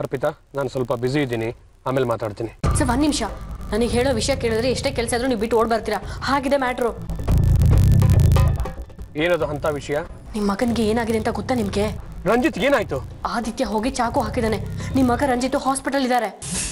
ಅರ್ಪಿತಾ ನಾನು ಸ್ವಲ್ಪ ಬ್ಯುಸಿ ಇದ್ದೀನಿ ಆಮೇಲೆ ಮಾತಾಡ್ತೀನಿ ಸರ್ ಒಂದು ನಿಮಿಷ ನನಗೆ ಹೇಳೋ ವಿಷಯ ಕೇಳಿದ್ರೆ ಎಷ್ಟೇ ಕೆಲಸ ಇದ್ರೂ ನೀವು ಬಿಟ್ಟು ಓಡ್ ಬರ್ತೀರಾ ಹಾಗಿದೆ ಮ್ಯಾಟ್ರು ಏನದು ಅಂಥ ವಿಷಯ ನಿಮ್ಮ ಮಗನಿಗೆ ಏನಾಗಿದೆ ಅಂತ ಗೊತ್ತಾ ನಿಮಗೆ ರಂಜಿತ್ ಏನಾಯ್ತು ಆದಿತ್ಯ ಹೋಗಿ ಚಾಕು ಹಾಕಿದಾನೆ ನಿಮ್ಮ ಮಗ ರಂಜಿತ್ ಹಾಸ್ಪಿಟಲ್ ಇದ್ದಾರೆ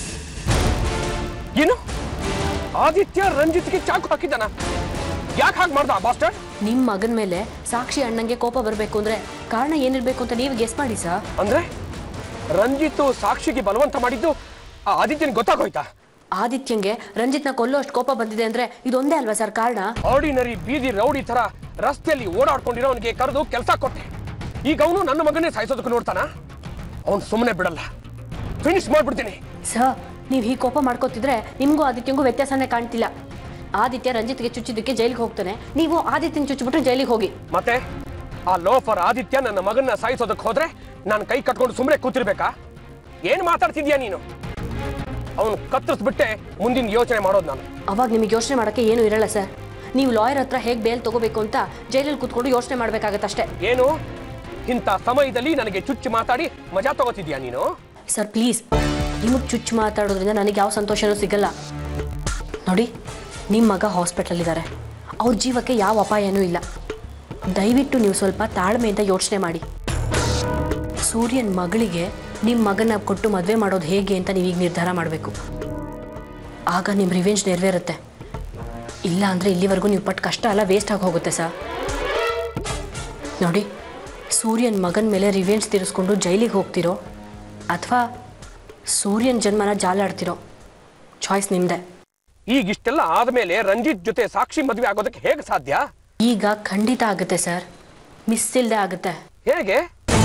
ಏನು ಆದಿತ್ಯ ರಂಜಿತ್ಗೆ ಚಾಕು ಹಾಕಿದ್ದಾನ ಯಾಕೆ ಹಾಗೆ ಮಾಡ್ದ ಬಾಸ್ಟರ್ ನಿಮ್ಮ ಮಗನ ಮೇಲೆ ಸಾಕ್ಷಿ ಅಣ್ಣಂಗೆ ಕೋಪ ಬರಬೇಕು ಅಂದ್ರೆ ಕಾರಣ ಏನಿರ್ಬೇಕು ಅಂತ ನೀವು ಗೆಸ್ ಮಾಡಿ ಸರ್ ಅಂದ್ರೆ ರಂಜಿತ್ ಸಾಕ್ಷಿಗೆ ಬಲವಂತ ಮಾಡಿದ್ದು ಆ ಆದಿತ್ಯನಿಗೆ ಗೊತ್ತಾಗೋಯ್ತಾ ಆದಿತ್ಯಂಗೆ ರಂಜಿತ್ನ ಕೊಲ್ಲೋ ಅಷ್ಟು ಕೋಪ ಬಂದಿದೆ ಅಂದ್ರೆ ಇದೊಂದೇ ಅಲ್ವಾ ಸರ್ ಕಾರಣ ಆರ್ಡಿನರಿ ಬೀದಿ ರೌಡಿ ತರ ರಸ್ತೆಯಲ್ಲಿ ಓಡಾಡ್ಕೊಂಡಿರೋನಿಗೆ ಕರೆದು ಕೆಲಸ ಕೊಟ್ಟೆ ಈಗ ಅವನು ನನ್ನ ಮಗನೇ ಸಾಯಿಸೋದಕ್ಕೆ ನೋಡ್ತಾನ ಅವನು ಸುಮ್ಮನೆ ಬಿಡಲ್ಲ ಫಿನಿಶ್ ಮಾಡ್ಬಿಡ್ತೀನಿ ಸರ್ ನೀವು ಹೀಗೆ ಕೋಪ ಮಾಡ್ಕೋತಿದ್ರೆ ನಿಮಗೂ ಆದಿತ್ಯಂಗೂ ವ್ಯತ್ಯಾಸನೇ ಕಾಣ್ತಿಲ್ಲ ಆದಿತ್ಯ ರಂಜಿತ್ಗೆ ಚುಚ್ಚಿದ್ದಕ್ಕೆ ಜೈಲಿಗೆ ಹೋಗ್ತಾನೆ ನೀವು ಆದಿತ್ಯನ ಚುಚ್ಚಿಬಿಟ್ರೆ ಜೈಲಿಗೆ ಹೋಗಿ ಮತ್ತೆ ಆ ಲೋಫರ್ ಆದಿತ್ಯ ನನ್ನ ಮಗನ್ನ ಸಾಯಿಸೋದಕ್ಕೆ ಹೋದ್ರೆ ನಾನು ಕೈ ಕಟ್ಕೊಂಡು ಸುಮ್ಮನೆ ಕೂತಿರ್ಬೇಕಾ ಏನ್ ಮಾತಾಡ್ತಿದ್ಯಾ ನೀನು ಅವನು ಕತ್ತರಿಸ್ಬಿಟ್ಟೆ ಮುಂದಿನ ಯೋಚನೆ ಮಾಡೋದು ನಾನು ಅವಾಗ ನಿಮಗೆ ಯೋಚನೆ ಮಾಡೋಕ್ಕೆ ಏನೂ ಇರಲ್ಲ ಸರ್ ನೀವು ಲಾಯರ್ ಹತ್ರ ಹೇಗೆ ಬೇಲ್ ತಗೋಬೇಕು ಅಂತ ಜೈಲಲ್ಲಿ ಕೂತ್ಕೊಂಡು ಯೋಚನೆ ಮಾಡಬೇಕಾಗತ್ತಷ್ಟೇ ಏನು ಇಂಥ ಸಮಯದಲ್ಲಿ ನನಗೆ ಚುಚ್ಚು ಮಾತಾಡಿ ಮಜಾ ತಗೋತಿದ್ಯಾ ನೀನು ಸರ್ ಪ್ಲೀಸ್ ನಿಮಗೆ ಚುಚ್ಚು ಮಾತಾಡೋದ್ರಿಂದ ನನಗೆ ಯಾವ ಸಂತೋಷನೂ ಸಿಗಲ್ಲ ನೋಡಿ ನಿಮ್ಮ ಮಗ ಹಾಸ್ಪಿಟಲಿದ್ದಾರೆ ಅವ್ರ ಜೀವಕ್ಕೆ ಯಾವ ಅಪಾಯನೂ ಇಲ್ಲ ದಯವಿಟ್ಟು ನೀವು ಸ್ವಲ್ಪ ತಾಳ್ಮೆಯಿಂದ ಯೋಚನೆ ಮಾಡಿ ಸೂರ್ಯನ ಮಗಳಿಗೆ ನಿಮ್ಮ ಮಗನ ಕೊಟ್ಟು ಮದುವೆ ಮಾಡೋದು ಹೇಗೆ ಅಂತ ನೀವೀಗ ನಿರ್ಧಾರ ಮಾಡಬೇಕು ಆಗ ನಿಮ್ಮ ರಿವೆಂಜ್ ನೆರವೇರುತ್ತೆ ಇಲ್ಲ ಅಂದರೆ ಇಲ್ಲಿವರೆಗೂ ನೀವು ಪಟ್ಟು ಕಷ್ಟ ಎಲ್ಲ ವೇಸ್ಟ್ ಆಗಿ ಹೋಗುತ್ತೆ ಸರ್ ನೋಡಿ ಸೂರ್ಯನ ಮಗನ ಮೇಲೆ ರಿವೆಂಜ್ ತೀರಿಸ್ಕೊಂಡು ಜೈಲಿಗೆ ಹೋಗ್ತಿರೋ ಅಥವಾ ಸೂರ್ಯನ ಜನ್ಮನ ಜಾಲಾಡ್ತಿರೋ ಚಾಯ್ಸ್ ನಿಮ್ಮದೇ ಈಗ ಇಷ್ಟೆಲ್ಲ ಆದ್ಮೇಲೆ ರಂಜಿತ್ ಜೊತೆ ಸಾಕ್ಷಿ ಮದುವೆ ಆಗೋದಕ್ಕೆ ಹೇಗೆ ಸಾಧ್ಯ ಈಗ ಖಂಡಿತ ಆಗುತ್ತೆ ಸರ್ ಮಿಸ್ ಇಲ್ಲದೆ ಆಗುತ್ತೆ ಹೇಗೆ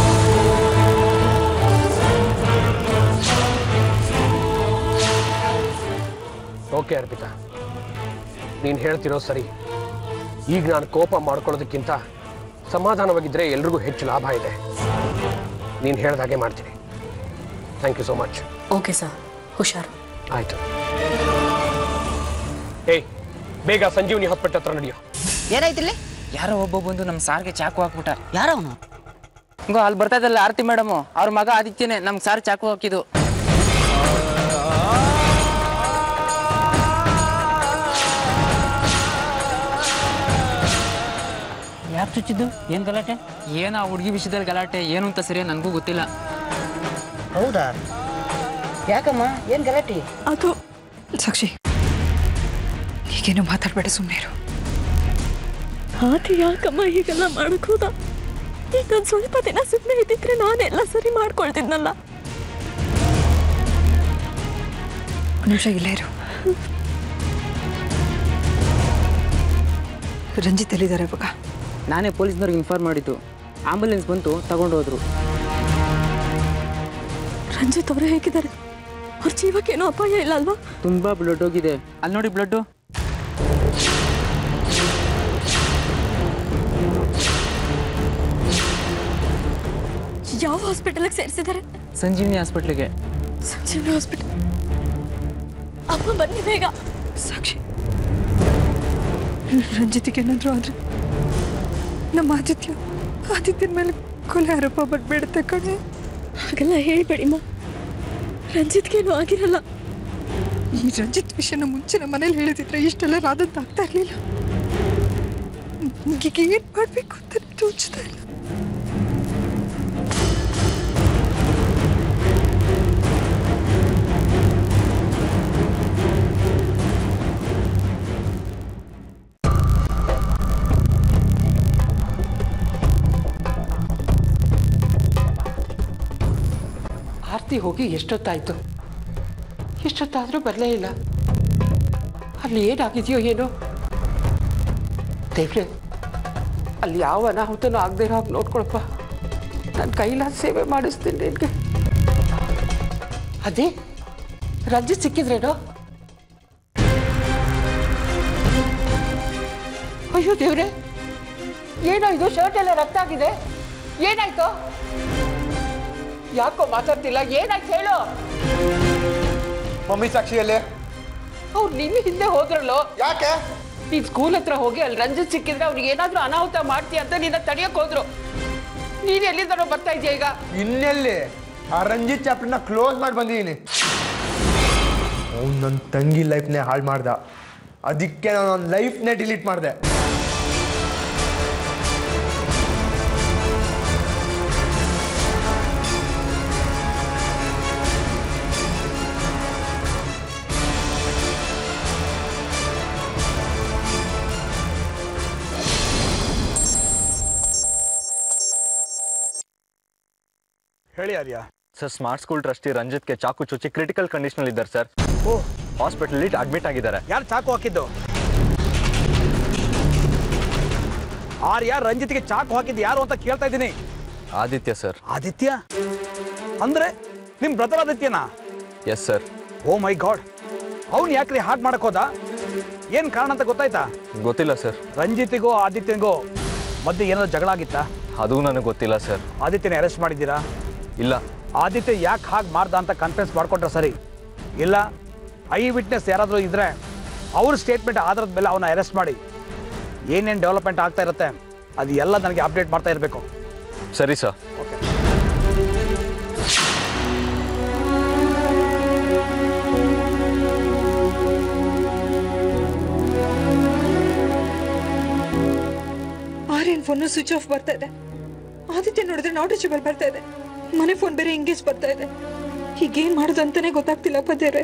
ಓಕೆ ಅರ್ಪಿತಾ ನೀನು ಹೇಳ್ತಿರೋ ಸರಿ ಈಗ ನಾನು ಕೋಪ ಮಾಡ್ಕೊಳ್ಳೋದಕ್ಕಿಂತ ಸಮಾಧಾನವಾಗಿದ್ದರೆ ಎಲ್ರಿಗೂ ಹೆಚ್ಚು ಲಾಭ ಇದೆ ನೀನು ಹೇಳ್ದಾಗೆ ಮಾಡ್ತೀನಿ thank you so much okay sir ಹುಷಾರು ಆಯಿತು ಏಯ್ ಬೇಗ ಸಂಜೀವಿನಿ ಹಾಸ್ಪಿಟಲ್ ಹತ್ರ ನಡೆಯೋ ಏನಾಯ್ತಿಲ್ಲಿ ಯಾರೋ ಒಬ್ಬ ಬಂದು ನಮ್ಮ ಸಾರ್ಗೆ ಚಾಕು ಹಾಕ್ಬಿಟ್ಟ ಯಾರವನು ಹಂಗೋ ಅಲ್ಲಿ ಬರ್ತಾ ಇದ್ದಲ್ಲ ಆರತಿ ಮೇಡಮ್ ಅವ್ರ ಮಗ ಆದಿತ್ಯನೇ ನಮ್ಗೆ ಸಾರ್ ಚಾಕು ಹಾಕಿದ್ದು ಯಾಕೆ ಚುಚ್ಚಿದ್ದು ಏನು ಗಲಾಟೆ ಏನೋ ಆ ಹುಡುಗಿ ವಿಷಯದಲ್ಲಿ ಗಲಾಟೆ ಏನು ಅಂತ ಸರಿ ನನಗೂ ಗೊತ್ತಿಲ್ಲ ಹೌದಾ ಯಾಕಮ್ಮ ಏನು ಗಲಾಟೆ ಅದು ಸಾಕ್ಷಿ ಹೀಗೇನು ಮಾತಾಡಬೇಡ ಸುಮ್ಮನೆ ಇರು ಆದಿ ಯಾಕಮ್ಮ ಹೀಗೆಲ್ಲ ಮಾಡಕ್ ಹೋದ ಈಗ ನಾನು ಸ್ವಲ್ಪ ದಿನ ಸುಮ್ಮನೆ ಇದ್ದಿದ್ರೆ ನಾನೆಲ್ಲ ಸರಿ ಮಾಡ್ಕೊಳ್ತಿದ್ನಲ್ಲ ಒಂದು ನಿಮಿಷ ಇಲ್ಲೇ ಇರು ರಂಜಿತ್ ಎಲ್ಲಿದ್ದಾರೆ ಇವಾಗ ನಾನೇ ಪೊಲೀಸ್ನವ್ರಿಗೆ ಇನ್ಫಾರ್ಮ್ ಮಾಡಿದ್ದು ಆಂಬುಲೆನ್ಸ್ ಬಂತು ತಗೊಂಡು ಹೋದ್ರು ರಂಜಿತ್ ಅವರು ಹೇಗಿದ್ದಾರೆ ಅವ್ರ ಜೀವಕ್ಕೇನೋ ಅಪಾಯ ಇಲ್ಲ ಅಲ್ವಾ ತುಂಬಾ ಬ್ಲಡ್ ಹೋಗಿದೆ ಅಲ್ಲಿ ನೋಡಿ ಬ್ಲಡ್ಡು ಯಾವ ಹಾಸ್ಪಿಟಲ್ಗೆ ಸೇರಿಸಿದ್ದಾರೆ ಸಂಜೀವಿನಿ ಹಾಸ್ಪಿಟ್ಲಿಗೆ ಸಂಜೀವನಿ ಹಾಸ್ಪಿಟಲ್ ಅಮ್ಮ ಬನ್ನಿ ಬೇಗ ಸಾಕ್ಷಿ ರಂಜಿತಿಗೆ ಏನಾದರೂ ಆದರೆ ನಮ್ಮ ಆದಿತ್ಯ ಆದಿತ್ಯನ ಮೇಲೆ ಕೊಲೆ ಆರೋಪ ಬಂದ್ಬಿಡುತ್ತೆ ಕಣೆ ಹಾಗೆಲ್ಲ ಹೇಳ್ಬೇಡಿಮ್ಮ ರಂಜಿತ್ಗೇನು ಆಗಿರಲ್ಲ ಈ ರಂಜಿತ್ ವಿಷಯನ ಮುಂಚೆ ನಮ್ಮ ಮನೇಲಿ ಹೇಳಿದಿದ್ರೆ ಇಷ್ಟೆಲ್ಲ ರಾದಂತ ಆಗ್ತಾ ಇರಲಿಲ್ಲ ಈಗ ಏನು ಮಾಡಬೇಕು ಅಂತ ತೋಚ್ತಾ ಇಲ್ಲ ಆರತಿ ಹೋಗಿ ಎಷ್ಟೊತ್ತಾಯ್ತು ಎಷ್ಟೊತ್ತಾದರೂ ಬರಲೇ ಇಲ್ಲ ಅಲ್ಲಿ ಏನಾಗಿದೆಯೋ ಏನೋ ದೇವ್ರೆ ಅಲ್ಲಿ ಯಾವ ಅನಾಹುತನೂ ಆಗದೆ ಇರೋ ಹಾಗೆ ನೋಡ್ಕೊಳಪ್ಪ ನನ್ನ ಕೈಲಾದ ಸೇವೆ ಮಾಡಿಸ್ತೀನಿ ನಿನಗೆ ಅದೇ ರಂಜಿತ್ ಸಿಕ್ಕಿದ್ರೇನೋ ಅಯ್ಯೋ ದೇವ್ರೆ ಏನೋ ಇದು ಶರ್ಟ್ ಎಲ್ಲ ರಕ್ತ ಆಗಿದೆ ಏನಾಯ್ತು ಯಾಕೋ ಮಾತಾಡ್ತಿಲ್ಲ ಏನಾಯ್ತು ಹೇಳು ಮಮ್ಮಿ ಸಾಕ್ಷಿಯಲ್ಲೇ ಅವ್ರು ನಿನ್ನ ಹಿಂದೆ ಹೋದ್ರಲ್ಲೋ ಯಾಕೆ ನೀನ್ ಸ್ಕೂಲ್ ಹತ್ರ ಹೋಗಿ ಅಲ್ಲಿ ರಂಜಿತ್ ಸಿಕ್ಕಿದ್ರೆ ಅವ್ರಿಗೆ ಏನಾದ್ರೂ ಅನಾಹುತ ಮಾಡ್ತೀಯ ಅಂತ ನಿನ್ನ ತಡಿಯಕ್ ಹೋದ್ರು ನೀನ್ ಎಲ್ಲಿಂದನೋ ಬರ್ತಾ ಇದೆಯಾ ಈಗ ಇನ್ನೆಲ್ಲಿ ಆ ರಂಜಿತ್ ಚಾಪ್ಟರ್ನ ಕ್ಲೋಸ್ ಮಾಡಿ ಬಂದಿದ್ದೀನಿ ಅವ್ನು ನನ್ನ ತಂಗಿ ಲೈಫ್ನೇ ಹಾಳು ಮಾಡ್ದ ಅದಕ್ಕೆ ನಾನು ನನ್ನ ಲೈಫ್ನೇ ಡಿಲೀಟ್ ಮಾಡಿದೆ ಹೇಳಿ Arya sir smart school trustee ರಂಜಿತ್ಗೆ ಚಾಕು ಚುಚ್ಚಿ ಕ್ರಿಟಿಕಲ್ ಕಂಡೀಷನ್ ಇದ್ದಾರೆ ಸರ್ ಓ ಹಾಸ್ಪಿಟಲ್ ಅಡ್ಮಿಟ್ ಆಗಿದ್ದಾರೆ ಯಾರು ಚಾಕು ಹಾಕಿದ್ದು ಆರ್ಯ ರಂಜಿತ್ಗೆ ಚಾಕು ಹಾಕಿದ್ದು ಯಾರು ಅಂತ ಕೇಳ್ತಾ ಇದ್ದೀನಿ ಆದಿತ್ಯ ಸರ್ ಆದಿತ್ಯ ಅಂದ್ರೆ ನಿಮ್ ಬ್ರದರ್ ಆದಿತ್ಯನಾ yes sir oh my god ಅವ್ನು ಯಾಕ್ರಿ ಹಾಟ್ ಮಾಡಕ್ ಹೋದ ಏನ್ ಕಾರಣ ಅಂತ ಗೊತ್ತಾಯ್ತಾ ಗೊತ್ತಿಲ್ಲ ಸರ್ ರಂಜಿತಿಗೋ ಆದಿತ್ಯನಿಗೋ ಮಧ್ಯೆ ಏನಾದ್ರು ಜಗಳ ಆಗಿತ್ತಾ ಅದು ನನಗೆ ಗೊತ್ತಿಲ್ಲ ಸರ್ ಆದಿತ್ಯನ ಅರೆಸ್ಟ್ ಮಾಡಿದ್ದೀರಾ ಇಲ್ಲ ಆದಿತ್ಯ ಯಾಕೆ ಹಾಗೆ ಮಾಡ್ದ ಅಂತ ಕನ್ಫ್ಯೂಸ್ ಮಾಡ್ಕೊಂಡ್ರೆ ಸರಿ ಇಲ್ಲ ಐ ವಿಟ್ನೆಸ್ ಯಾರಾದರೂ ಇದ್ರೆ ಅವ್ರ ಸ್ಟೇಟ್ಮೆಂಟ್ ಆಧಾರದ ಮೇಲೆ ಅವನ್ನ ಅರೆಸ್ಟ್ ಮಾಡಿ ಏನೇನು ಡೆವಲಪ್ಮೆಂಟ್ ಆಗ್ತಾ ಇರುತ್ತೆ ಅದು ಎಲ್ಲ ನನಗೆ ಅಪ್ಡೇಟ್ ಮಾಡ್ತಾ ಇರಬೇಕು ಸರಿ sir Aryan phone switch off ಬರ್ತಾ ಇದೆ ಆದಿತ್ಯ ನೋಡಿದ್ರೆ ನಾಟ್ ರೀಚಬಲ್ ಬರ್ತಾ ಇದೆ ಮನೆ ಫೋನ್ ಬೇರೆ ಎಂಗೇಜ್ ಬರ್ತಾ ಇದೆ ಹೀಗೇನ್ ಮಾಡೋದು ಅಂತಾನೆ ಗೊತ್ತಾಗ್ತಿಲ್ಲ ಪದೇರೆ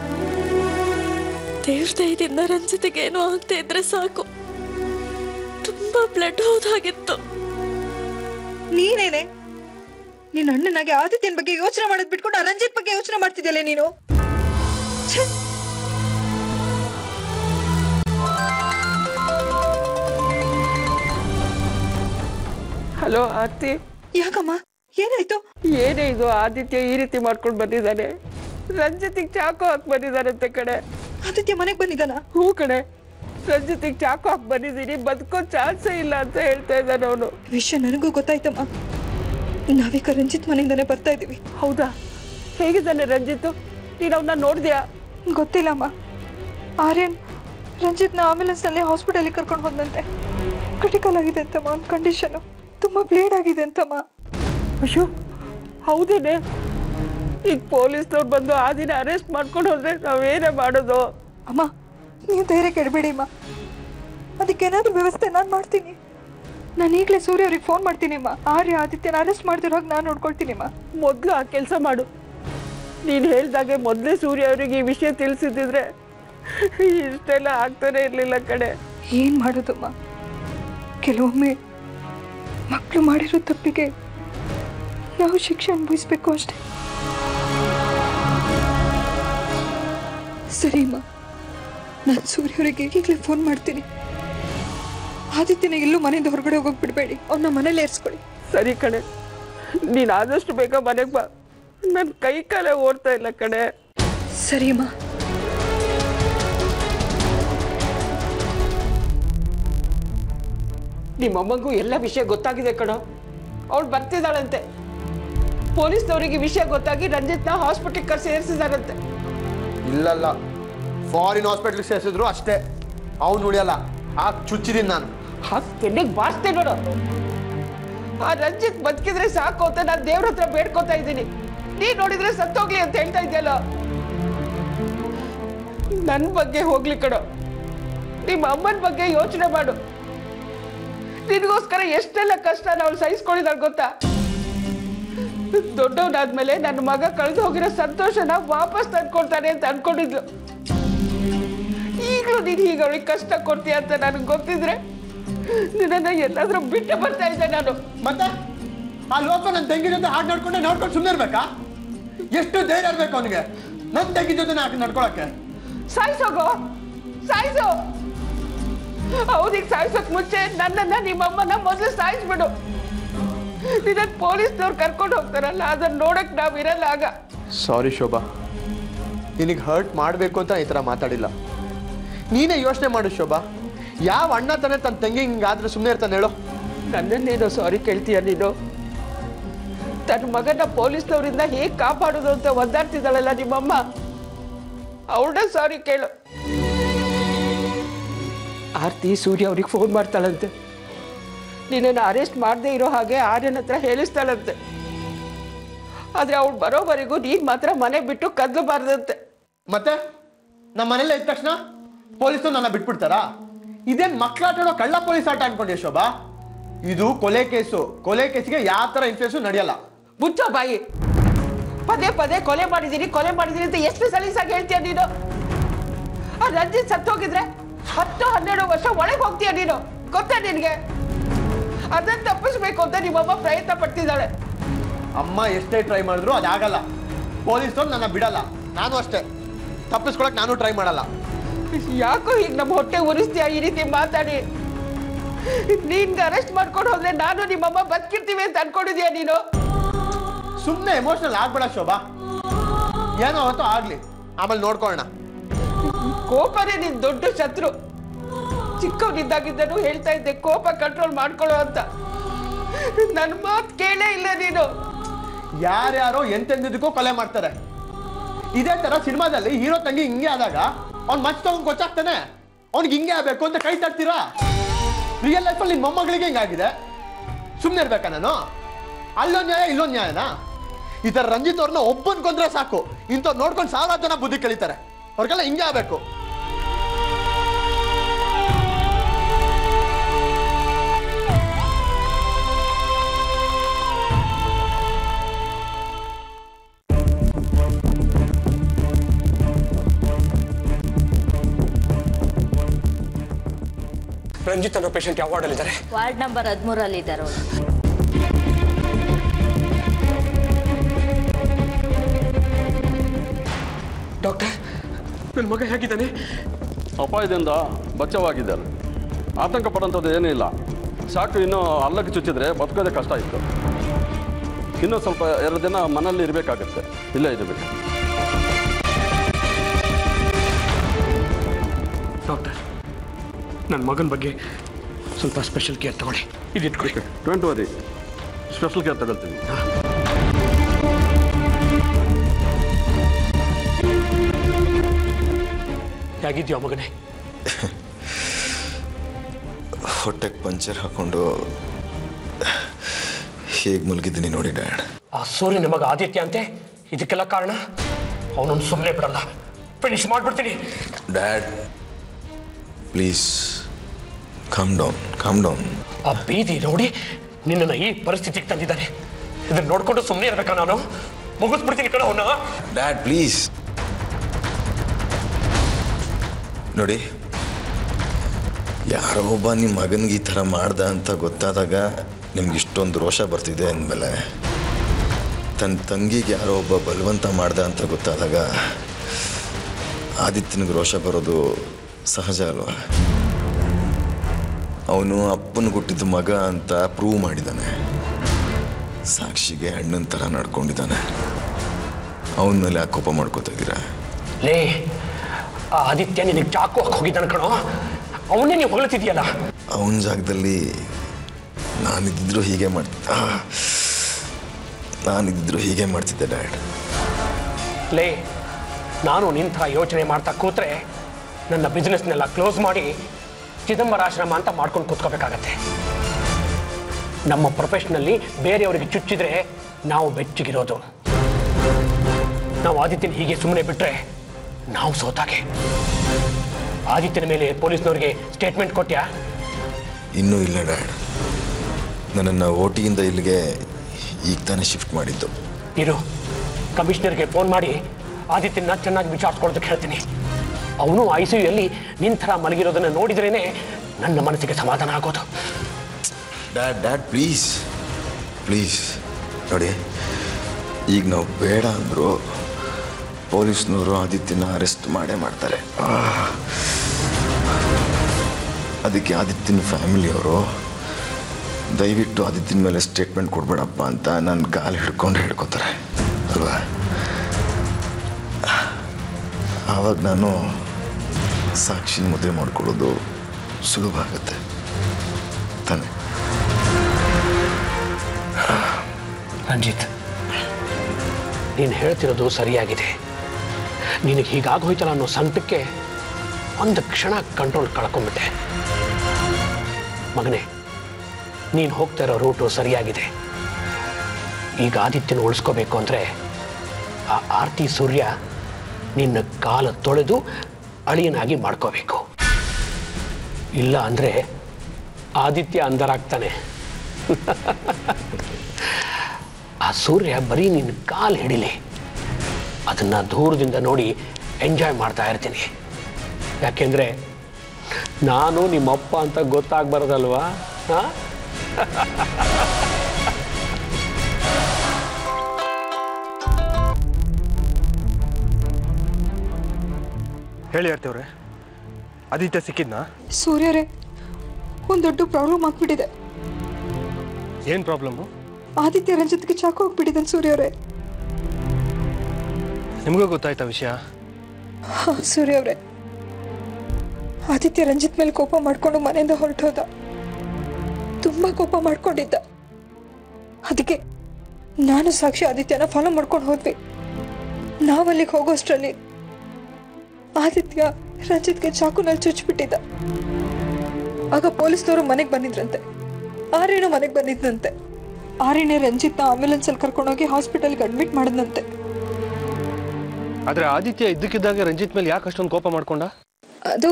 ದೇವ್ರ ದಯದಿಂದ ರಂಜಿತಿಗೆ ಏನೋ ಆಗ್ತಾ ಇದ್ರೆ ಸಾಕು ತುಂಬಾ ಬ್ಲಡ್ ಹೋದಾಗಿತ್ತು ನೀನೇನೆ ನಿನ್ನ ಅಣ್ಣನಾಗೆ ಆದಿತ್ಯನ ಬಗ್ಗೆ ಯೋಚನೆ ಮಾಡೋದ್ ಬಿಟ್ಕೊಂಡು ಆ ರಂಜಿತ್ ಬಗ್ಗೆ ಯೋಚನೆ ಮಾಡ್ತಿದ್ಯಲ್ಲ ನೀನು ಛೆ! ಹಲೋ ಆರ್ತಿ ಯಾಕಮ್ಮ ಏನಾಯ್ತು ಏನೇ ಇದು ಆದಿತ್ಯ ಈ ರೀತಿ ಮಾಡ್ಕೊಂಡು ಬಂದಿದ್ದಾನೆ ರಂಜಿತಿಗೆ ಚಾಕು ಹಾಕಿ ಬಂದಿದ್ದಾನಂತೆ ಕಡೆ ಆದಿತ್ಯ ಮನೆಗ್ ಬಂದಿದ್ದಾನ ಹೂ ಕಡೆ ರಂಜಿತಿಗೆ ಚಾಕು ಹಾಕಿ ಬಂದಿದ್ದೀನಿ ಬದುಕೋ ಚಾನ್ಸೇ ಇಲ್ಲ ಅಂತ ಹೇಳ್ತಾ ಇದ್ದಾನೆ ಅವನು ವಿಷಯ ನನಗೂ ಗೊತ್ತಾಯ್ತಮ್ಮ ನಾವೀಗ ರಂಜಿತ್ ಮನೆಯಿಂದಾನೆ ಬರ್ತಾ ಇದೀವಿ ಹೌದಾ ಹೇಗಿದ್ದಾನೆ ರಂಜಿತ್ ನೀನು ಅವನ್ನ ನೋಡಿದ್ಯಾ ಗೊತ್ತಿಲ್ಲಮ್ಮ ಆರ್ಯನ್ ರಂಜಿತ್ನ ಆಂಬ್ಯುಲೆನ್ಸ್ ನಲ್ಲಿ ಹಾಸ್ಪಿಟಲ್ಗೆ ಕರ್ಕೊಂಡು ಹೋದಂತೆ ಕ್ರಿಟಿಕಲ್ ಆಗಿದೆ ಅಂತಮ್ಮ ಅವ್ನ ಕಂಡೀಷನ್ ತುಂಬಾ ಬ್ಲೇಡ್ ಆಗಿದೆ ಅಂತಮ್ಮ ಅಯ್ಯೋ ಹೌದೇನೆ ಈಗ ಪೊಲೀಸ್ನವ್ರು ಬಂದು ಆ ದಿನ ಅರೆಸ್ಟ್ ಮಾಡ್ಕೊಂಡು ಹೋದ್ರೆ ನಾವೇನೇ ಮಾಡೋದು ಅಮ್ಮ ನೀವು ಧೈರ್ಯ ಕೆಡಬೇಡಿ ಅಮ್ಮ ಅದಕ್ಕೇನಾದ್ರೂ ವ್ಯವಸ್ಥೆ ನಾನು ಮಾಡ್ತೀನಿ ನಾನು ಈಗಲೇ ಸೂರ್ಯ ಅವ್ರಿಗೆ ಫೋನ್ ಮಾಡ್ತೀನಿ ಅಮ್ಮ ಆರ್ಯ ಆದಿತ್ಯನ ಅರೆಸ್ಟ್ ಮಾಡ್ದಿರೋ ಹಾಗೆ ನಾನು ನೋಡ್ಕೊಳ್ತೀನಿ ಅಮ್ಮ ಮೊದಲು ಆ ಕೆಲಸ ಮಾಡು ನೀನು ಹೇಳ್ದಾಗೆ ಮೊದಲೇ ಸೂರ್ಯ ಅವರಿಗೆ ಈ ವಿಷಯ ತಿಳಿಸಿದ್ರೆ ಇಷ್ಟೆಲ್ಲ ಆಗ್ತಾನೆ ಇರಲಿಲ್ಲ ಕಡೆ ಏನ್ ಮಾಡೋದಮ್ಮ ಕೆಲವೊಮ್ಮೆ ಮಕ್ಕಳು ಮಾಡಿರೋ ತಪ್ಪಿಗೆ ನಾವು ಶಿಕ್ಷೆ ಅನುಭವಿಸ್ಬೇಕು ಅಷ್ಟೇ ಸರಿ ಅಮ್ಮ ನಾನು ಸೂರ್ಯ ಅವರಿಗೆ ಈಗಲೇ ಫೋನ್ ಮಾಡ್ತೀನಿ ಆದಿತ್ಯನ ಎಲ್ಲೂ ಮನೆಯಿಂದ ಹೊರಗಡೆ ಹೋಗೋಕೆ ಬಿಡಬೇಡಿ ಅವನ್ನ ಮನೇಲಿ ಏರ್ಸ್ಕೊಳ್ಳಿ ಸರಿ ಕಣೆ ನೀನು ಆದಷ್ಟು ಬೇಗ ಮನೆಗೆ ಬಾ ನನ್ನ ಕೈ ಕಾಲೇ ಓಡ್ತಾ ಇಲ್ಲ ಕಣೆ ಸರಿ ಅಮ್ಮ ನಿಮ್ಮಮ್ಮಂಗೂ ಎಲ್ಲ ವಿಷಯ ಗೊತ್ತಾಗಿದೆ ಕಣೋ ಅವಳು ಬರ್ತಿದ್ದಾಳಂತೆ ಪೊಲೀಸ್ನವರಿಗೆ ವಿಷಯ ಗೊತ್ತಾಗಿ ರಂಜಿತ್ನ ಹಾಸ್ಪಿಟಲ್ ಕರ್ ಸೇರಿಸಿದಾರಂತೆ ಇಲ್ಲಲ್ಲ ಫಾರಿನ್ ಹಾಸ್ಪಿಟ್ಲಿಗೆ ಸೇರಿಸಿದ್ರು ಅಷ್ಟೇ ಅವ್ನು ಉಳಿಯಲ್ಲ ಆ ಚುಚ್ಚಿದೀನಿ ನಾನು ಹಾಗೆ ಕೆನ್ನೆಗೆ ಬಾರಿಸ್ತೆ ನೋಡು ಆ ರಂಜಿತ್ ಬದುಕಿದ್ರೆ ಸಾಕು ಅಂತ ನಾನು ದೇವ್ರ ಹತ್ರ ಬೇಡ್ಕೋತಾ ಇದ್ದೀನಿ ನೀ ನೋಡಿದ್ರೆ ಸತ್ತೋಗ್ಲಿ ಅಂತ ಹೇಳ್ತಾ ಇದೆಯಲ್ಲ ನನ್ನ ಬಗ್ಗೆ ಹೋಗ್ಲಿ ಕಣೋ ನಿಮ್ಮ ಅಮ್ಮನ ಬಗ್ಗೆ ಯೋಚನೆ ಮಾಡು ನಿನಗೋಸ್ಕರ ಎಷ್ಟೆಲ್ಲ ಕಷ್ಟ ನಾವು ಸಹಿಸ್ಕೊಂಡಿದ್ದಾಳೆ ಗೊತ್ತಾ ದೊಡ್ಡವನಾದ್ಮೇಲೆ ನನ್ನ ಮಗ ಕಳೆದು ಹೋಗಿರೋ ಸಂತೋಷನ ವಾಪಸ್ ತಂದ್ಕೊಡ್ತಾನೆ ಅಂತ ಅನ್ಕೊಂಡಿದ್ಲು ಈಗಲೂ ನೀನು ಹೀಗೆ ಅವಳಿಗೆ ಕಷ್ಟ ಕೊಡ್ತೀಯ ಅಂತ ನನಗೆ ಗೊತ್ತಿದ್ರೆ ನಿನ್ನನ್ನ ಎಲ್ಲಾದ್ರೂ ಬಿಟ್ಟು ಬರ್ತಾ ಇದ್ದೆ ನಾನು ಮತ್ತೆ ಆ ಲೋಕ ನನ್ನ ತಂಗಿ ಜೊತೆ ಹಾಗೆ ನಡ್ಕೊಂಡೆ ನೋಡ್ಕೊಂಡು ಸುಮ್ಮನೆ ಇರ್ಬೇಕಾ ಎಷ್ಟು ಧೈರ್ಯ ಇರ್ಬೇಕು ಅವನಿಗೆ ನನ್ನ ತಂಗಿ ಜೊತೆ ಹಾಕಿ ನಡ್ಕೊಳಕ್ಕೆ ಸಾಯಿಸೋಗೋ ಸಾಯಿಸು ಹೌದೀಗ ಸಾಯಿಸೋಕ್ ಮುಂಚೆ ನನ್ನನ್ನ ನಿಮ್ಮಮ್ಮನ ಮೊದಲು ಸಾಯಿಸ್ಬಿಡು ನಿನ್ನ ಪೊಲೀಸ್ನವ್ರು ಕರ್ಕೊಂಡು ಹೋಗ್ತಾರಲ್ಲ ಅದನ್ನ ನೋಡಕ್ ನಾವ್ ಇರಲ್ಲ ಆಗ ಸಾರಿ ಶೋಭಾ ನಿನಗೆ ಹರ್ಟ್ ಮಾಡಬೇಕು ಅಂತ ಈ ಥರ ಮಾತಾಡಿಲ್ಲ ನೀನೇ ಯೋಚನೆ ಮಾಡು ಶೋಭಾ ಯಾವ ಅಣ್ಣ ತಾನೇ ತನ್ನ ತಂಗಿ ಹಿಂಗಾದ್ರೆ ಸುಮ್ಮನೆ ಇರ್ತಾನೆ ಹೇಳು ನನ್ನನ್ನೇನೋ ಸಾರಿ ಕೇಳ್ತೀಯ ನೀನು ತನ್ನ ಮಗನ ಪೊಲೀಸ್ನವರಿಂದ ಹೇಗ್ ಕಾಪಾಡೋದು ಅಂತ ಒದ್ದಾಡ್ತಿದ್ದಾಳಲ್ಲ ನಿಮ್ಮಮ್ಮ ಅವಳನ್ನ ಸಾರಿ ಕೇಳು ಆರ್ತಿ ಸೂರ್ಯ ಅವ್ರಿಗೆ ಫೋನ್ ಮಾಡ್ತಾಳಂತೆ ನಿನ್ನನ್ನು ಅರೆಸ್ಟ್ ಮಾಡದೇ ಇರೋ ಹಾಗೆ ಆರ್ಯನ ಹತ್ರ ಹೇಳಿಸ್ತಾಳಂತೆ ಆದ್ರೆ ಅವಳು ಬರೋವರೆಗೂ ನೀನ್ ಮಾತ್ರ ಮನೆ ಬಿಟ್ಟು ಕದ್ಲಬಾರ್ದಂತೆ ಮತ್ತೆ ನಮ್ಮ ಮನೇಲಿ ಇದ್ದ ತಕ್ಷಣ ಪೊಲೀಸರು ನನ್ನ ಬಿಟ್ಬಿಡ್ತಾರಾ ಇದೇನ್ ಮಕ್ಕಳಾಟ ಆಡೋ ಕಳ್ಳ ಪೊಲೀಸ್ ಆಟ ಅನ್ಕೊಂಡೆ ಶೋಭಾ ಇದು ಕೊಲೆ ಕೇಸು ಕೊಲೆ ಕೇಸಿಗೆ ಯಾವ ತರ ಇನ್ಫ್ಲೂಯನ್ಸು ನಡೆಯಲ್ಲ ಮುಚ್ಚೋ ಬಾಯಿ ಪದೇ ಪದೇ ಕೊಲೆ ಮಾಡಿದೀನಿ ಕೊಲೆ ಮಾಡಿದೀನಿ ಅಂತ ಎಷ್ಟು ಸಲೀಸಾಗಿ ಹೇಳ್ತೀಯ ನೀನು ಆ ರಂಜಿತ್ ಸತ್ತೋಗಿದ್ರೆ ಹತ್ತು ಹನ್ನೆರಡು ವರ್ಷ ಒಳಗೆ ಹೋಗ್ತೀಯ ನೀನು ಗೊತ್ತಾ ನಿನ್ಗೆ ಅದನ್ನ ತಪ್ಪಿಸ್ಬೇಕು ಅಂತ ನಿಮ್ಮಮ್ಮ ಪ್ರಯತ್ನ ಪಡ್ತಿದ್ದಾಳೆ ಅಮ್ಮ ಎಷ್ಟೇ ಟ್ರೈ ಮಾಡಿದ್ರು ಅದಾಗಲ್ಲ ಪೊಲೀಸರು ನನ್ನ ಬಿಡಲ್ಲ ನಾನು ಅಷ್ಟೇ ತಪ್ಪಿಸ್ಕೊಳಕ್ ನಾನು ಟ್ರೈ ಮಾಡಲ್ಲ ಯಾಕೋ ಈಗ ನಮ್ಮ ಹೊಟ್ಟೆ ಉರಿಸ್ತೀಯ ಈ ರೀತಿ ಮಾತಾಡಿ ನೀನ್ಗೆ ಅರೆಸ್ಟ್ ಮಾಡ್ಕೊಂಡು ಹೋದ್ರೆ ನಾನು ನಿಮ್ಮಮ್ಮ ಬದುಕಿರ್ತೀವಿ ಅಂತ ಅನ್ಕೊಂಡಿದ್ಯಾ ನೀನು ಸುಮ್ಮನೆ ಎಮೋಷನಲ್ ಆಗ್ಬೇಡ ಶೋಭಾ ಏನೋ ಹೊತ್ತು ಆಗ್ಲಿ ಆಮೇಲೆ ನೋಡ್ಕೊಳ್ಳೋಣ ಕೋಪನೇ ನಿನ್ ದೊಡ್ಡ ಶತ್ರು ಚಿಕ್ಕವನಿದ್ದಾಗಿದ್ದನು ಹೇಳ್ತಾ ಇದ್ದೆ ಕೋಪ ಕಂಟ್ರೋಲ್ ಮಾಡ್ಕೊಳ್ಳೋ ಅಂತ ನನ್ನ ಮಾತು ಕೇಳೇ ಇಲ್ಲ ನೀನು ಯಾರ್ಯಾರೋ ಎಂತೆಂದಿದ್ದಕ್ಕೂ ಕೊಲೆ ಮಾಡ್ತಾರೆ ಇದೇ ತರ ಸಿನಿಮಾದಲ್ಲಿ ಹೀರೋ ತಂಗಿ ಹಿಂಗೆ ಆದಾಗ ಅವ್ನ್ ಮಚ್ ತಗೊಂಡ್ ಗೊತ್ತಾಗ್ತಾನೆ ಅವ್ನಿಗೆ ಹಿಂಗೆ ಆಗ್ಬೇಕು ಅಂತ ಕೈ ತರ್ತೀರಾ ರಿಯಲ್ ಲೈಫಲ್ಲಿ ನಿನ್ ಮೊಮ್ಮಗಳಿಗೆ ಹಿಂಗಾಗಿದೆ ಸುಮ್ಮನೆ ಇರ್ಬೇಕಾ ನಾನು ಅಲ್ಲೊಂದ್ ನ್ಯಾಯ ಇಲ್ಲೊಂದ್ ನ್ಯಾಯನಾ ಈ ತರ ರಂಜಿತ್ ಅವ್ರನ್ನ ಒಬ್ಬನ್ ಕೊಂದ್ರೆ ಸಾಕು ಇಂಥವ್ರು ನೋಡ್ಕೊಂಡು ಸಾವಿರಾರು ಜನ ಬುದ್ಧಿ ಕಲಿತಾರೆ ಅವ್ರಿಗೆಲ್ಲ ಹಿಂಗೆ ಆಗ್ಬೇಕು ರಂಜಿತ್ ಅನ್ನೋ ಪೇಷಂಟ್ ಯಾವ ವಾರ್ಡಲ್ಲಿದ್ದಾರೆ ವಾರ್ಡ್ ನಂಬರ್ ಹದಿಮೂರಲ್ಲಿ ಇದ್ದಾರೆ ಅವರು ಡಾಕ್ಟರ್ ನನ್ನ ಮಗ ಹೇಗಿದ್ದಾನೆ ಅಪಾಯದಿಂದ ಬಚಾವಾಗಿದ್ದಾರೆ ಆತಂಕ ಪಡೋಂಥದ್ದು ಏನೂ ಇಲ್ಲ ಸಾಕು ಇನ್ನು ಅಲ್ಲಕ್ಕೆ ಚುಚ್ಚಿದ್ರೆ ಬದುಕೋದೇ ಕಷ್ಟ ಇತ್ತು ಇನ್ನೂ ಸ್ವಲ್ಪ ಎರಡು ದಿನ ಮನೇಲಿ ಇರಬೇಕಾಗತ್ತೆ ಇಲ್ಲೇ ಇರಬೇಕು ಡಾಕ್ಟರ್ ನನ್ನ ಮಗನ ಬಗ್ಗೆ ಸ್ವಲ್ಪ ಸ್ಪೆಷಲ್ ಕೇರ್ ತಗೊಳ್ಳಿ ಇದು ಇಟ್ಕೊಳ್ಳಿ ಡೋಂಟ್ ವರಿ ಸ್ಪೆಷಲ್ ಕೇರ್ ತಗೊಳ್ತೀನಿ ಹೇಗಿದ್ಯೋ ಮಗನೇ ಹೊಟ್ಟೆಗೆ ಪಂಚರ್ ಹಾಕೊಂಡು ಹೇಗೆ ಮಲಗಿದ್ದೀನಿ ನೋಡಿ ಡ್ಯಾಡ್ ಆ ಸೂರ್ಯನ ಮಗ ಆದಿತ್ಯ ಅಂತೆ ಇದಕ್ಕೆಲ್ಲ ಕಾರಣ ಅವನನ್ನು ಸುಮ್ಮನೆ ಬಿಡಲ್ಲ ಫಿನಿಶ್ ಮಾಡ್ಬಿಡ್ತೀನಿ dad please come down come down ಆ ಬೀದಿ ನೋಡಿ ನಿನ್ನನ್ನು ಈ ಪರಿಸ್ಥಿತಿಗೆ ತಂದಿದ್ದಾನೆ ಇದನ್ನ ನೋಡ್ಕೊಂಡು ಸುಮ್ಮನೆ ಇರ್ಬೇಕಾ ನಾನು ಮುಗಿಸ್ಬಿಡ್ತೀನಿ ಕಣ ಅವನ್ನ ಡ್ಯಾಡ್ ಪ್ಲೀಸ್ ನೋಡಿ ಯಾರೋ ಒಬ್ಬ ನಿಮ್ಮ ಮಗನಿಗೆ ಈ ಥರ ಮಾಡ್ದ ಅಂತ ಗೊತ್ತಾದಾಗ ನಿಮ್ಗೆ ಇಷ್ಟೊಂದು ರೋಷ ಬರ್ತಿದೆ ಅಂದಮೇಲೆ ತನ್ನ ತಂಗಿಗೆ ಯಾರೋ ಒಬ್ಬ ಬಲವಂತ ಮಾಡ್ದ ಅಂತ ಗೊತ್ತಾದಾಗ ಆದಿತ್ಯನಿಗೆ ರೋಷ ಬರೋದು ಸಹಜ ಅಲ್ವಾ ಅವನು ಅಪ್ಪನ ಹುಟ್ಟಿದ ಮಗ ಅಂತ ಪ್ರೂವ್ ಮಾಡಿದ್ದಾನೆ ಸಾಕ್ಷಿಗೆ ಅಣ್ಣನ ಥರ ನಡ್ಕೊಂಡಿದ್ದಾನೆ ಅವನ ಮೇಲೆ ಯಾಕೆ ಕೋಪ ಮಾಡ್ಕೋತಾ ಇದ್ದೀರಾ ಲೇ ಆ ಆದಿತ್ಯ ನಿನಗೆ ಚಾಕು ಹಾಕಿ ಹೋಗಿದ್ದಾನೆ ಕಣೋ ಅವನ್ನೇ ನೀವು ಹೊಗಳ್ತಿದ್ಯಲ್ಲ ಅವನ ಜಾಗದಲ್ಲಿ ನಾನಿದ್ದಿದ್ರು ಹೀಗೆ ಮಾಡ್ತಿ ನಾನಿದ್ದಿದ್ರು ಹೀಗೆ ಮಾಡ್ತಿದ್ದೆ ಡ್ಯಾಡ್ ಲೇ ನಾನು ನಿನ್ನ ಥರ ಯೋಚನೆ ಮಾಡ್ತಾ ಕೂತ್ರೆ ನನ್ನ ಬಿಸ್ನೆಸ್ನೆಲ್ಲ ಕ್ಲೋಸ್ ಮಾಡಿ ಚಿದಂಬರಾಶ್ರಮ ಅಂತ ಮಾಡ್ಕೊಂಡು ಕೂತ್ಕೋಬೇಕಾಗತ್ತೆ ನಮ್ಮ ಪ್ರೊಫೆಷನಲ್ಲಿ ಬೇರೆಯವರಿಗೆ ಚುಚ್ಚಿದ್ರೆ ನಾವು ಬೆಚ್ಚಗಿರೋದು ನಾವು ಆದಿತ್ಯನ ಹೀಗೆ ಸುಮ್ಮನೆ ಬಿಟ್ರೆ ನಾವು ಸೋತಾಗೆ ಆದಿತ್ಯನ ಮೇಲೆ ಪೊಲೀಸ್ನವ್ರಿಗೆ ಸ್ಟೇಟ್ಮೆಂಟ್ ಕೊಟ್ಯಾ ಇನ್ನೂ ಇಲ್ಲ ಡ್ಯಾಡ್ ನನ್ನನ್ನು ಓಟಿಯಿಂದ ಇಲ್ಲಿಗೆ ಈಗ ತಾನೇ ಶಿಫ್ಟ್ ಮಾಡಿದ್ದು ಇರು ಕಮಿಷನರ್ಗೆ ಫೋನ್ ಮಾಡಿ ಆದಿತ್ಯನ ಚೆನ್ನಾಗಿ ವಿಚಾರಿಸ್ಕೊಳ್ಳೋದಕ್ಕೆ ಹೇಳ್ತೀನಿ ಅವನು ಐ ಸಿ ಯುಯಲ್ಲಿ ನಿನ್ನ ಥರ ಮಲಗಿರೋದನ್ನು ನೋಡಿದ್ರೇನೆ ನನ್ನ ಮನಸ್ಸಿಗೆ ಸಮಾಧಾನ ಆಗೋದು ಡ್ಯಾಡ್ ಡ್ಯಾಡ್ ಪ್ಲೀಸ್ ಪ್ಲೀಸ್ ನೋಡಿ ಈಗ ನಾವು ಬೇಡ ಅಂದರು ಪೊಲೀಸ್ನವರು ಆದಿತ್ಯನ ಅರೆಸ್ಟ್ ಮಾಡೇ ಮಾಡ್ತಾರೆ ಆಹ್. ಅದಕ್ಕೆ ಆದಿತ್ಯನ ಫ್ಯಾಮಿಲಿಯವರು ದಯವಿಟ್ಟು ಆದಿತ್ಯನ ಮೇಲೆ ಸ್ಟೇಟ್ಮೆಂಟ್ ಕೊಡ್ಬೇಡಪ್ಪ ಅಂತ ನನ್ನ ಕಾಲು ಹಿಡ್ಕೊಂಡು ಹಿಡ್ಕೋತಾರೆ ಅಲ್ವಾ ಆವಾಗ ನಾನು ಸಾಕ್ಷಿನ ಮದುವೆ ಮಾಡ್ಕೊಳ್ಳೋದು ಸುಲಭ ಆಗುತ್ತೆ ತಾನೆ ರಂಜಿತ್ ನೀನು ಹೇಳ್ತಿರೋದು ಸರಿಯಾಗಿದೆ ನಿನಗೆ ಹೀಗಾಗೋಯ್ತಲ್ಲ ಅನ್ನೋ ಸಂಕಟಕ್ಕೆ ಒಂದು ಕ್ಷಣ ಕಂಟ್ರೋಲ್ ಕಳ್ಕೊಂಬಿಟ್ಟೆ ಮಗನೇ ನೀನು ಹೋಗ್ತಾ ಇರೋ ರೂಟು ಸರಿಯಾಗಿದೆ ಈಗ ಆದಿತ್ಯನ ಉಳಿಸ್ಕೋಬೇಕು ಅಂದರೆ ಆ ಆರ್ತಿ ಸೂರ್ಯ ನಿನ್ನ ಕಾಲ ತೊಳೆದು ಅಳಿಯನಾಗಿ ಮಾಡ್ಕೋಬೇಕು ಇಲ್ಲ ಅಂದರೆ ಆದಿತ್ಯ ಅಂಧರಾಗ್ತಾನೆ ಆ ಸೂರ್ಯ ಬರೀ ನಿನ್ನ ಕಾಲು ಹಿಡಿಲಿ ಅದನ್ನು ದೂರದಿಂದ ನೋಡಿ ಎಂಜಾಯ್ ಮಾಡ್ತಾ ಇರ್ತೀನಿ ಯಾಕೆಂದರೆ ನಾನು ನಿಮ್ಮಪ್ಪ ಅಂತ ಗೊತ್ತಾಗ್ಬಾರ್ದಲ್ವಾ ಹಾಂ ಹೇಳಿ ಆರ್ತಿಯವ್ರೆ ಆದಿತ್ಯ ಸಿಕ್ಕಿದ್ನಾ ಸೂರ್ಯರೇ ಒಂದು ದೊಡ್ಡ ಪ್ರಾಬ್ಲಮ್ ಆಗ್ಬಿಟ್ಟಿದೆ ಏನು ಪ್ರಾಬ್ಲಮ್ಮು ಆದಿತ್ಯ ರಂಜಿತ್ಗೆ ಚಾಕು ಹೋಗ್ಬಿಟ್ಟಿದ್ದಾನೆ ಸೂರ್ಯರೇ ನಿಮಗೂ ಗೊತ್ತಾಯ್ತಾ ವಿಷಯ ಹಾ ಸೂರ್ಯ ಅವರೇ ಆದಿತ್ಯ ರಂಜಿತ್ ಮೇಲೆ ಕೋಪ ಮಾಡ್ಕೊಂಡು ಮನೆಯಿಂದ ಹೊರಟೋದ ತುಂಬಾ ಕೋಪ ಮಾಡ್ಕೊಂಡಿದ್ದ ಅದಕ್ಕೆ ನಾನು ಸಾಕ್ಷಿ ಆದಿತ್ಯನ ಫಾಲೋ ಮಾಡ್ಕೊಂಡು ಹೋದ್ವಿ ನಾವಲ್ಲಿಗೆ ಹೋಗೋಷ್ಟರಲ್ಲಿ ಆದಿತ್ಯ ರಂಜಿತ್ಗೆ ಚಾಕುನಲ್ಲಿ ಚುಚ್ಚಿಬಿಟ್ಟಿದ್ದ ಆಗ ಪೊಲೀಸ್ನವರು ಮನೆಗೆ ಬಂದಿದ್ರಂತೆ ಆರೇಣು ಮನೆಗೆ ಬಂದಿದ್ದಂತೆ ಆರೇಣೆ ರಂಜಿತ್ನ ಆಂಬ್ಯುಲೆನ್ಸಲ್ಲಿ ಕರ್ಕೊಂಡೋಗಿ ಹಾಸ್ಪಿಟಲ್ಗೆ ಅಡ್ಮಿಟ್ ಮಾಡಿದ್ನಂತೆ ಆದರೆ ಆದಿತ್ಯ ಇದ್ದಕ್ಕಿದ್ದಾಗ ರಂಜಿತ್ ಮೇಲೆ ಯಾಕೆ ಅಷ್ಟೊಂದು ಕೋಪ ಮಾಡ್ಕೊಂಡ ಅದು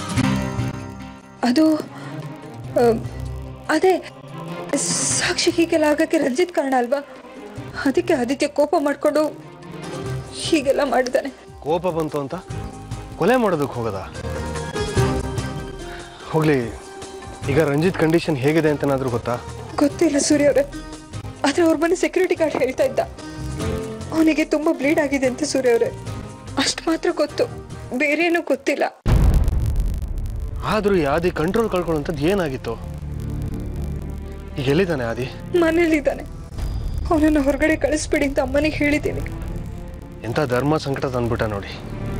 ಅದು ಆ, ಅದೇ ಸಾಕ್ಷಿ ಹೀಗೆಲ್ಲ ಆಗಕ್ಕೆ ರಂಜಿತ್ ಕಾರಣ ಅಲ್ವಾ ಅದಕ್ಕೆ ಆದಿತ್ಯ ಕೋಪ ಮಾಡ್ಕೊಂಡು ಹೀಗೆಲ್ಲ ಮಾಡಿದ್ದಾನೆ ಕೋಪ ಬಂತು ಅಂತ ಕೊಲೆ ಮಾಡೋದಕ್ಕೆ ಹೋಗದ ಹೋಗ್ಲಿ ಈಗ ರಂಜಿತ್ ಕಂಡೀಷನ್ ಹೇಗಿದೆ ಅಂತನಾದ್ರೂ ಗೊತ್ತಾ ಗೊತ್ತಿಲ್ಲ ಸೂರ್ಯ ಅವರೇ ಆದ್ರೆ ಅವ್ರ ಮನೆ ಸೆಕ್ಯೂರಿಟಿ ಗಾರ್ಡ್ ಹೇಳ್ತಾ ಇದ್ದ ಅವನಿಗೆ ತುಂಬಾ ಬ್ಲೀಡ್ ಆಗಿದೆ ಅಂತ ಸೂರ್ಯ ಅವರೇ ಅಷ್ಟು ಮಾತ್ರ ಗೊತ್ತು ಬೇರೇನೂ ಗೊತ್ತಿಲ್ಲ ಆದ್ರೂ ಈ ಆದಿ ಕಂಟ್ರೋಲ್ ಕಳ್ಕೊಳ್ಳೋಂಥದ್ದು ಏನಾಗಿತ್ತು ಈಗ ಎಲ್ಲಿದ್ದಾನೆ ಆದಿ ಮನೇಲಿದ್ದಾನೆ ಅವನನ್ನ ಹೊರಗಡೆ ಕಳಿಸ್ಬಿಡಿ ಅಂತ ಅಮ್ಮನಿಗೆ ಹೇಳಿದ್ದೀನಿ ಎಂಥ ಧರ್ಮ ಸಂಕಟ ತಂದ್ಬಿಟ್ಟ ನೋಡಿ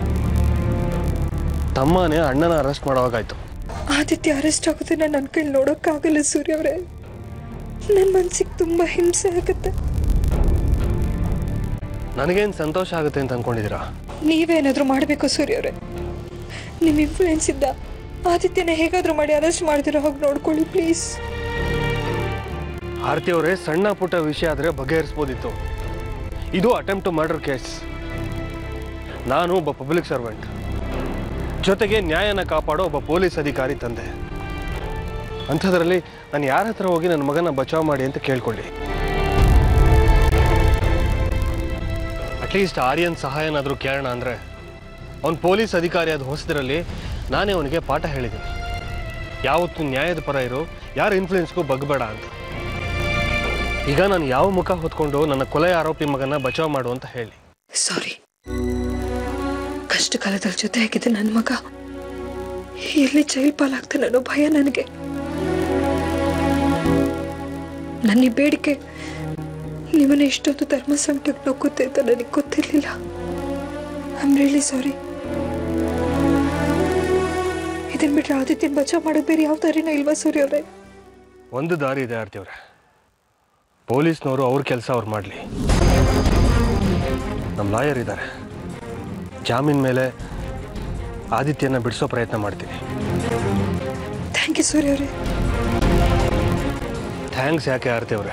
ತಮ್ಮನೇ ಅಣ್ಣನ ಅರೆಸ್ಟ್ ಮಾಡೋವಾಗಾಯ್ತು ಆದಿತ್ಯ ಅರೆಸ್ಟ್ ಆಗೋದನ್ನ ನನ್ನ ಕೈಲಿ ನೋಡೋಕ್ಕಾಗಲ್ಲ ಸೂರ್ಯ ಅವರೇ ನನ್ನ ಮನ್ಸಿಗೆ ತುಂಬಾ ಹಿಂಸೆ ಆಗುತ್ತೆ ನನಗೇನು ಸಂತೋಷ ಆಗುತ್ತೆ ಅಂತ ಅನ್ಕೊಂಡಿದ್ದೀರಾ ನೀವೇನಾದ್ರೂ ಮಾಡಬೇಕು ಸೂರ್ಯ ಅವರೇ ನಿಮ್ಮ ಇನ್ಫ್ಲೂಯೆನ್ಸ್ ಇದ್ದ ಆದಿತ್ಯನ ಹೇಗಾದ್ರೂ ಮಾಡಿ ಅರೆಸ್ಟ್ ಮಾಡ್ದಿರೋ ಹೋಗಿ ನೋಡ್ಕೊಳ್ಳಿ ಪ್ಲೀಸ್ ಆರತಿ ಅವರೇ ಸಣ್ಣ ಪುಟ್ಟ ವಿಷಯ ಆದರೆ ಬಗೆಹರಿಸ್ಬೋದಿತ್ತು ಇದು ಅಟೆಂಪ್ಟ್ ಟು ಮರ್ಡರ್ ಕೇಸ್ ನಾನು ಒಬ್ಬ ಪಬ್ಲಿಕ್ ಸರ್ವೆಂಟ್ ಜೊತೆಗೆ ನ್ಯಾಯನ ಕಾಪಾಡೋ ಒಬ್ಬ ಪೊಲೀಸ್ ಅಧಿಕಾರಿ ತಂದೆ ಅಂಥದ್ರಲ್ಲಿ ನಾನು ಯಾರ ಹತ್ರ ಹೋಗಿ ನನ್ನ ಮಗನ ಬಚಾವ್ ಮಾಡಿ ಅಂತ ಕೇಳ್ಕೊಳ್ಳಿ ಅಟ್ಲೀಸ್ಟ್ ಆರ್ಯನ್ ಸಹಾಯನಾದರೂ ಕೇಳೋಣ ಅಂದರೆ ಅವ್ನು ಪೊಲೀಸ್ ಅಧಿಕಾರಿ ಆದ ಹೊಸದರಲ್ಲಿ ನಾನೇ ಅವನಿಗೆ ಪಾಠ ಹೇಳಿದ್ದೀನಿ ಯಾವತ್ತು ನ್ಯಾಯದ ಪರ ಇರೋ ಯಾರ ಇನ್ಫ್ಲೂಯೆನ್ಸ್ಗೂ ಬಗ್ಬೇಡ ಅಂತ ಈಗ ನಾನು ಯಾವ ಮುಖ ಹೊತ್ಕೊಂಡು ನನ್ನ ಕೊಲೆ ಆರೋಪಿ ಮಗನ ಬಚಾವ್ ಮಾಡು ಅಂತ ಹೇಳಿ ಸಾರಿ ಕಷ್ಟ ಕಾಲದಲ್ಲಿ ಜೊತೆ ಆಗಿದ್ದೆ ನನ್ನ ಮಗ ಎಲ್ಲಿ ಜೈಲ್ ಪಾಲಾಗ್ತಾನೆ ಅನ್ನೋ ಭಯ ನನಗೆ ನನ್ನ ಈ ಬೇಡಿಕೆ ನಿಮ್ಮನ್ನ ಇಷ್ಟೊಂದು ಧರ್ಮ ಸಂಕಟಕ್ಕೆ ನುಗ್ಗುತ್ತೆ ಅಂತ ನನಗೆ ಗೊತ್ತಿರಲಿಲ್ಲ ಐ ಆಮ್ ರಿಯಲಿ ಸಾರಿ ಇದನ್ ಬಿಟ್ರೆ ಆದಿತ್ಯನ ಬಚಾವ್ ಮಾಡೋದು ಬೇರೆ ಯಾವ ದಾರಿನೂ ಇಲ್ವಾ ಸೂರ್ಯ ಅವರೇ ಒಂದು ದಾರಿ ಇದೆ ಆರ್ತಿಯವ್ರೆ ಪೊಲೀಸ್ನವರು ಅವ್ರ ಕೆಲಸ ಅವ್ರು ಮಾಡಲಿ ನಮ್ಮ ಲಾಯರ್ ಇದ್ದಾರೆ ಜಾಮೀನ್ ಮೇಲೆ ಆದಿತ್ಯನ ಬಿಡಿಸೋ ಪ್ರಯತ್ನ ಮಾಡ್ತೀನಿ ಥ್ಯಾಂಕ್ ಯು ಸೂರ್ಯ ಅವರೇ ಥ್ಯಾಂಕ್ಸ್ ಯಾಕೆ ಆರ್ತಿಯವ್ರೆ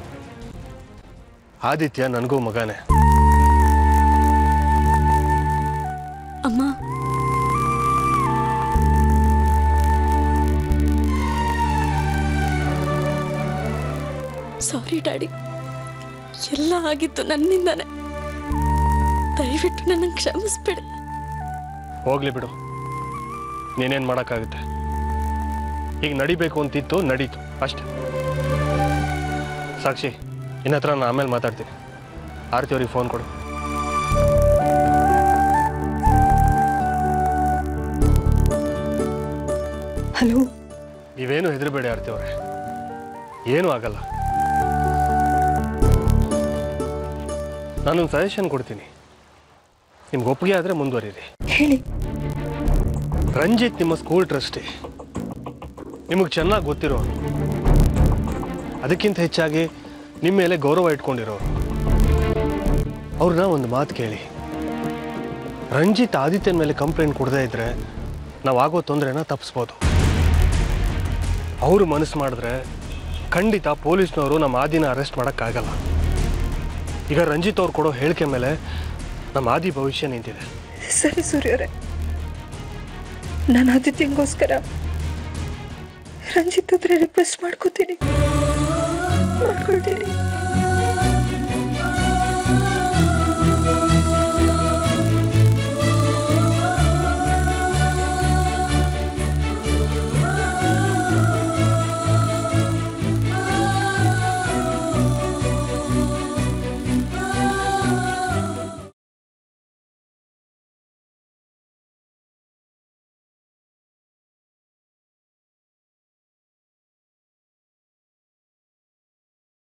ಆದಿತ್ಯ ನನಗೂ ಮಗನೇ ಅಮ್ಮ ಸಾರಿ ಡ್ಯಾಡಿ ಎಲ್ಲ ಆಗಿತ್ತು ನನ್ನಿಂದಾನೆ ದಯವಿಟ್ಟು ನನ್ನನ್ನು ಕ್ಷಮಿಸ್ಬಿಡಿ ಹೋಗ್ಲಿ ಬಿಡು ನೀನೇನು ಮಾಡೋಕ್ಕಾಗುತ್ತೆ ಈಗ ನಡಿಬೇಕು ಅಂತಿತ್ತು ನಡೀತು ಅಷ್ಟೆ ಸಾಕ್ಷಿ ಇನ್ನ ಹತ್ರ ನಾನು ಆಮೇಲೆ ಮಾತಾಡ್ತೀನಿ ಆರತಿ ಅವ್ರಿಗೆ ಫೋನ್ ಕೊಡು ಹಲೋ ನೀವೇನು ಹೆದರಬೇಡಿ ಆರತಿ ಅವರೇ ಏನೂ ಆಗಲ್ಲ ನಾನೊಂದು ಸಜೆಷನ್ ಕೊಡ್ತೀನಿ ನಿಮ್ಗೆ ಒಪ್ಪಿಗೆ ಆದರೆ ಮುಂದುವರಿರಿ ಹೇಳಿ ರಂಜಿತ್ ನಿಮ್ಮ ಸ್ಕೂಲ್ ಟ್ರಸ್ಟಿ ನಿಮಗೆ ಚೆನ್ನಾಗಿ ಗೊತ್ತಿರೋ ಅದಕ್ಕಿಂತ ಹೆಚ್ಚಾಗಿ ನಿಮ್ಮ ಮೇಲೆ ಗೌರವ ಇಟ್ಕೊಂಡಿರೋ ಅವ್ರನ್ನ ಒಂದು ಮಾತು ಕೇಳಿ ರಂಜಿತ್ ಆದಿತ್ಯನ ಮೇಲೆ ಕಂಪ್ಲೇಂಟ್ ಕೊಡದೇ ಇದ್ರೆ ನಾವು ಆಗೋ ತೊಂದರೆನ ತಪ್ಪಿಸ್ಬೋದು ಅವರು ಮನಸ್ಸು ಮಾಡಿದ್ರೆ ಖಂಡಿತ ಪೊಲೀಸ್ನವರು ನಮ್ಮ ಆದಿನ ಅರೆಸ್ಟ್ ಮಾಡೋಕ್ಕಾಗಲ್ಲ ಈಗ ರಂಜಿತ್ ಅವ್ರು ಕೊಡೋ ಹೇಳಿಕೆ ಮೇಲೆ ನಮ್ಮ ಆದಿ ಭವಿಷ್ಯ ನಿಂತಿದೆ ಸರಿ ಸೂರ್ಯರೇ ನಾನು ಆದಿತ್ಯಂಗೋಸ್ಕರ ರಂಜಿತ್ ಹತ್ರ ರಿಕ್ವೆಸ್ಟ್ ಮಾಡ್ಕೋತೀನಿ ಮಾಡ್ಕೊಳ್ತೀನಿ